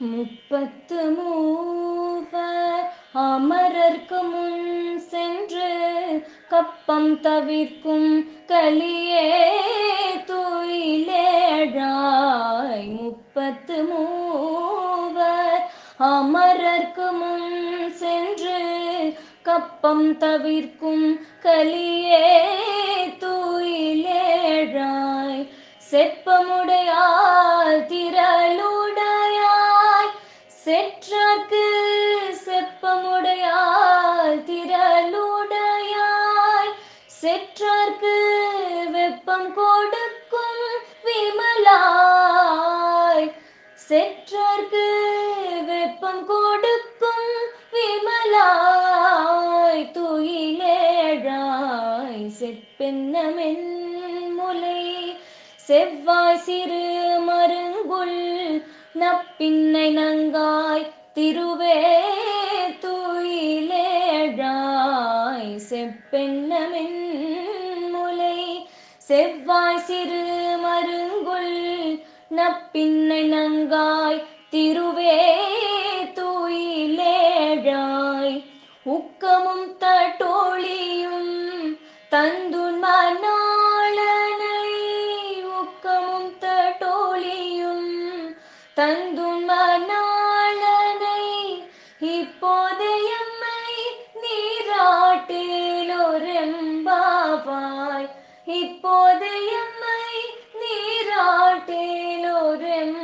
முப்பத்து மூவர் அமரர்க்கு முன் சென்று கப்பம் தவிர்க்கும் கலியே துயிலேழாய் முப்பத்து மூவர் அமரர்க்கு முன் சென்று கப்பம் தவிர்க்கும் கலியே துயிலேழாய் செப்பமுடையால் திரளுடையாய் செற்றார்க்கு செப்பமுடையால் திரளுடையாய் செற்றார்க்கு வெப்பம் கொடுக்கும் விமலாய் செற்றார்க்கு வெப்பம் கொடுக்கும் விமலாய் துயிலேழாய் செப்பென்னமென் முலை செவ்வாய் சிறு மருங்குள் நப்பின்னை நங்காய் திருவே துயிலேழாய் செப்பென்னமென் முலை செவ்வாய் சிறு மருங்குள் நப்பின்னை நங்காய் திருவே துயிலேழாய் உக்கமும் தட்டோழியும் தந்துன் மணாளனை உக்கமும் தட்டோழியும் தந்துன் மணாளனை இப்போதையம்மை நீராட்டேலோரெம்பாவாய் இப்போதையம்மை நீராட்டேலோரெம்